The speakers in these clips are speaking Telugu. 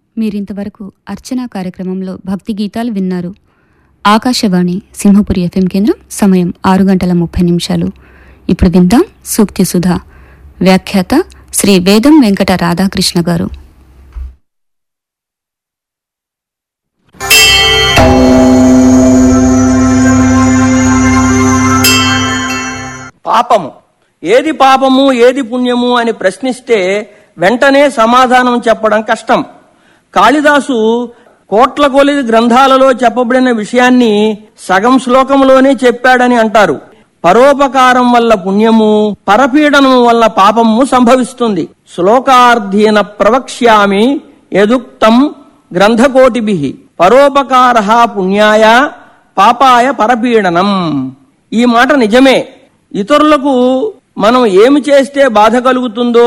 మీరింతవరకు అర్చనా కార్యక్రమంలో భక్తి గీతాలు విన్నారు ఆకాశవాణి సింహపురి ఎఫ్ఎం కేంద్రం సమయం ఆరు గంటల ముప్పై నిమిషాలు ఇప్పుడు విందాం సూక్తి సుధా వ్యాఖ్యాత శ్రీ వేదం వెంకట రాధాకృష్ణ గారు పాపము ఏది పాపము ఏది పుణ్యము అని ప్రశ్నిస్తే వెంటనే సమాధానం చెప్పడం కష్టం కాళిదాసు కోట్ల కొలిది గ్రంథాలలో చెప్పబడిన విషయాన్ని సగం శ్లోకంలోనే చెప్పాడని అంటారు పరోపకారం వల్ల పుణ్యము పరపీడనం వల్ల పాపము సంభవిస్తుంది శ్లోకార్థీన ప్రవక్ష్యామి యదుక్తం గ్రంథకోటిభి పరోపకార పుణ్యాయ పాపాయ పరపీడనం ఈ మాట నిజమే ఇతరులకు మనం ఏమి చేస్తే బాధ కలుగుతుందో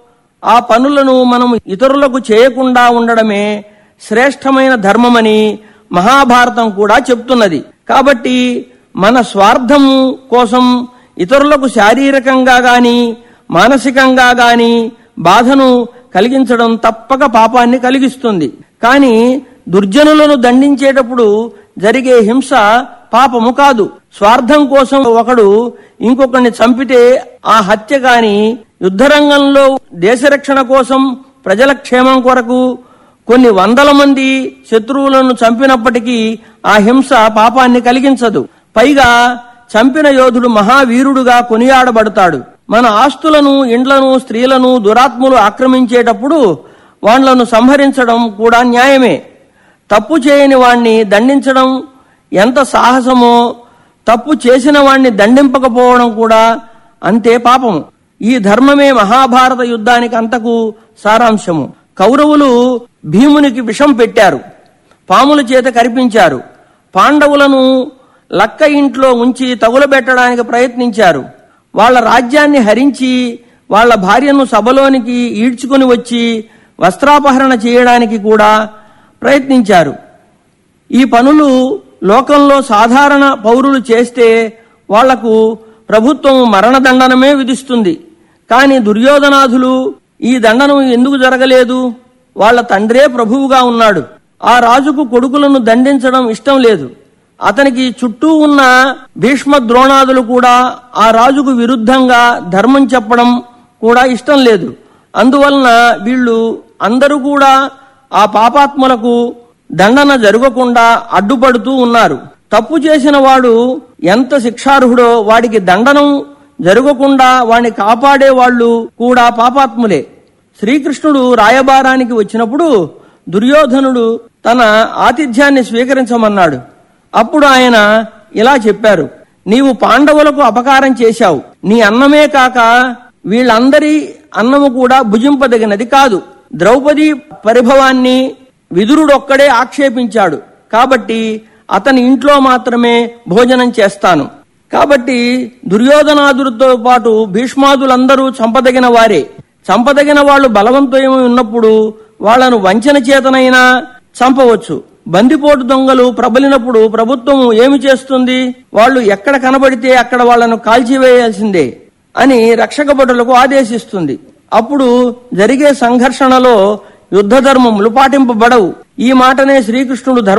ఆ పనులను మనం ఇతరులకు చేయకుండా ఉండడమే శ్రేష్టమైన ధర్మమని మహాభారతం కూడా చెప్తున్నది కాబట్టి మన స్వార్థం కోసం ఇతరులకు శారీరకంగా గాని మానసికంగా గాని బాధను కలిగించడం తప్పక పాపాన్ని కలిగిస్తుంది కానీ దుర్జనులను దండించేటప్పుడు జరిగే హింస పాపము కాదు స్వార్థం కోసం ఒకడు ఇంకొకరిని చంపితే ఆ హత్య గాని యుద్ధరంగంలో దేశరక్షణ కోసం ప్రజల క్షేమం కొరకు కొన్ని వందల మంది శత్రువులను చంపినప్పటికీ ఆ హింస పాపాన్ని కలిగించదు పైగా చంపిన యోధుడు మహావీరుడుగా కొనియాడబడతాడు మన ఆస్తులను ఇండ్లను స్త్రీలను దురాత్ములు ఆక్రమించేటప్పుడు వాళ్లను సంహరించడం కూడా న్యాయమే తప్పు చేయని వాణ్ణి దండించడం ఎంత సాహసమో తప్పు చేసిన వాణ్ణి దండింపకపోవడం కూడా అంతే పాపము ఈ ధర్మమే మహాభారత యుద్ధానికి అంతకు సారాంశము కౌరవులు భీమునికి విషం పెట్టారు పాముల చేత కరిపించారు పాండవులను లక్క ఇంట్లో ఉంచి తగులబెట్టడానికి ప్రయత్నించారు వాళ్ళ రాజ్యాన్ని హరించి వాళ్ళ భార్యను సభలోనికి ఈడ్చుకుని వచ్చి వస్త్రాపహరణ చేయడానికి కూడా ప్రయత్నించారు ఈ పనులు లోకంలో సాధారణ పౌరులు చేస్తే వాళ్లకు ప్రభుత్వం మరణదండనమే విధిస్తుంది కానీ దుర్యోధనాథులు ఈ దండనం ఎందుకు జరగలేదు వాళ్ళ తండ్రే ప్రభువుగా ఉన్నాడు ఆ రాజుకు కొడుకులను దండించడం ఇష్టం లేదు అతనికి చుట్టూ ఉన్న భీష్మ ద్రోణాదులు కూడా ఆ రాజుకు విరుద్ధంగా ధర్మం చెప్పడం కూడా ఇష్టం లేదు అందువలన వీళ్ళు అందరూ కూడా ఆ పాపాత్ములకు దండన జరగకుండా అడ్డుపడుతూ ఉన్నారు తప్పు చేసిన వాడు ఎంత శిక్షార్హుడో వాడికి దండనం జరగకుండా వాడిని కాపాడే వాళ్ళు కూడా పాపాత్ములే శ్రీకృష్ణుడు రాయబారానికి వచ్చినప్పుడు దుర్యోధనుడు తన ఆతిథ్యాన్ని స్వీకరించమన్నాడు అప్పుడు ఆయన ఇలా చెప్పారు నీవు పాండవులకు అపకారం చేశావు నీ అన్నమే కాక వీళ్ళందరి అన్నము కూడా భుజింపదగినది కాదు ద్రౌపది పరిభవాన్ని విదురుడొక్కడే ఆక్షేపించాడు కాబట్టి అతని ఇంట్లో మాత్రమే భోజనం చేస్తాను కాబట్టి దుర్యోధనాదులతో పాటు భీష్మాదులందరూ చంపదగిన వారే చంపదగిన వాళ్ళు బలవంతమై ఉన్నప్పుడు వాళ్లను వంచన చేతనైనా చంపవచ్చు బందిపోటు దొంగలు ప్రబలినప్పుడు ప్రభుత్వం ఏమి చేస్తుంది వాళ్ళు ఎక్కడ కనబడితే అక్కడ వాళ్లను కాల్చివేయాల్సిందే అని రక్షక భటులకు ఆదేశిస్తుంది అప్పుడు జరిగే సంఘర్షణలో యుద్ధ ధర్మములు పాటింపబడవు ఈ మాటనే శ్రీకృష్ణుడు ధర్మ